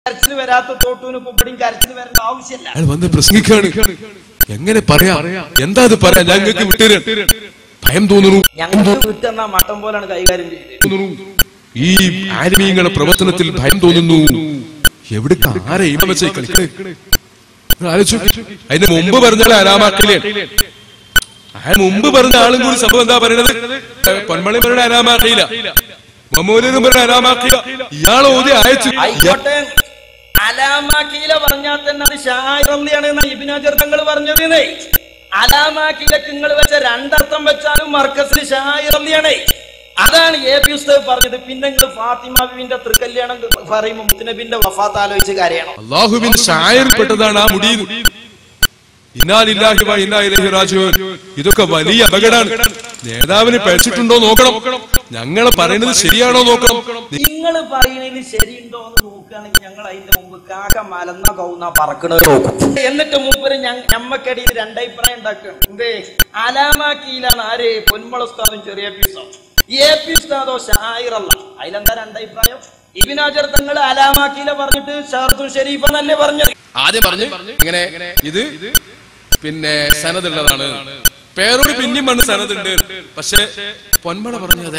കരച്ചിൽ വരാത്ത തോട്ടൂന് കുമ്പടിയും കരച്ചിൽ വരേണ്ട ആവശ്യമില്ല അയാൾ വന്ന് പ്രസംഗിക്കാണ് എങ്ങനെ പറയാ എന്താ അത് പറയാ ഞങ്ങൾക്ക് വിട്ടുതരാൻ ഭയം തോന്നുന്നു ഞങ്ങൾക്ക് വിട്ടെന്ന മട്ടം പോലാണ് കൈകാര്യം ചെയ്തത് ഈ ആനിമീങ്ങളുടെ പ്രവർത്തനത്തിൽ ഭയം തോന്നുന്നു എവിടേക്ക് ആരെ ഇമ വെച്ച് കളിക്കണേ നിങ്ങൾ ആലോചിച്ച് നോക്ക്. അതിന് മുമ്പ് പറഞ്ഞാൽ അനാമാക്കില്ലേ ആ മുമ്പ് പറഞ്ഞ ആളും കൂടി സംഭവം എന്താ പറയണത് പൊന്മളി പറഞ്ഞ അനാമാക്കിയില്ല മമ്മൂലും പറഞ്ഞ അനാമാക്കിയില്ല ഇയാൾ ഓതി അയച്ചു ആയിക്കോട്ടെ അലാമാക്കീല പറഞ്ഞാൽ തന്നെ അത് ഷായിറല്ലിയാണ് എന്നാ ഇബിനാജർ തങ്ങൾ പറഞ്ഞത് അലാമാക്കീലക്ക് നിങ്ങൾ വെച്ച രണ്ടർത്ഥം വെച്ചാലും മർക്കസിൽ ഷായിറല്ലിയാണ് അതാണ് എ പി ഉസ്താദ് പറഞ്ഞത് പിന്നെ നിങ്ങൾ ഫാത്തിമ ബിബിന്റെ തൃക്കല്യാണം പറയുമ്പോൾ മുത്തനബിന്റെ വഫാത്ത് ആലോചിച്ച് കാര്യണം അള്ളാഹുവിൻ ഷായറിൽപ്പെട്ടതാണ് ആ മുടി ഇന്നാലില്ലാഹി വ ഇന്നാ ഇലൈഹി റാജിഊൻ ഇതൊക്കെ വലിയ അപകടമാണ് നേതാവിന് പഴിച്ചിട്ടുണ്ടോ നോക്കണം ഞങ്ങൾ പറയുന്നത് ശരിയാണോ നോക്കണം നിങ്ങൾ പറയുന്നതിന് ശരിയുണ്ടോ എന്ന് നോക്കുകയാണെങ്കിൽ ഞങ്ങൾ അതിന്റെ മുമ്പ് കാക്ക മലന്ന കൗന്ന പറക്കണത് നോക്കും എന്നിട്ട് മുമ്പ് ഞമ്മക്കടിയിൽ രണ്ടഭിപ്രായം ഉണ്ടാക്കുകയാണ് എന്തേ അലാമാക്കിയിലാണ് ആര് പൊന്മുളസ്താദും ചെറിയ പീസോ എ പി ഉസ്താദോ ഷായിറല്ല അതിലെന്താ രണ്ടഭിപ്രായം ഇബിനാജർ തങ്ങൾ അലാമാക്കിയില പറഞ്ഞിട്ട് ഷാർദുൽ ഷെരീഫ് എന്നല്ലേ പറഞ്ഞത് ആദ്യം പറഞ്ഞു ഇങ്ങനെ ഇത് പിന്നെ സനതുള്ളതാണ് പേരോട് പിന്നെയും മണ്ണ് സനതുണ്ട് പക്ഷെ പൊന്മള പറഞ്ഞു അതെ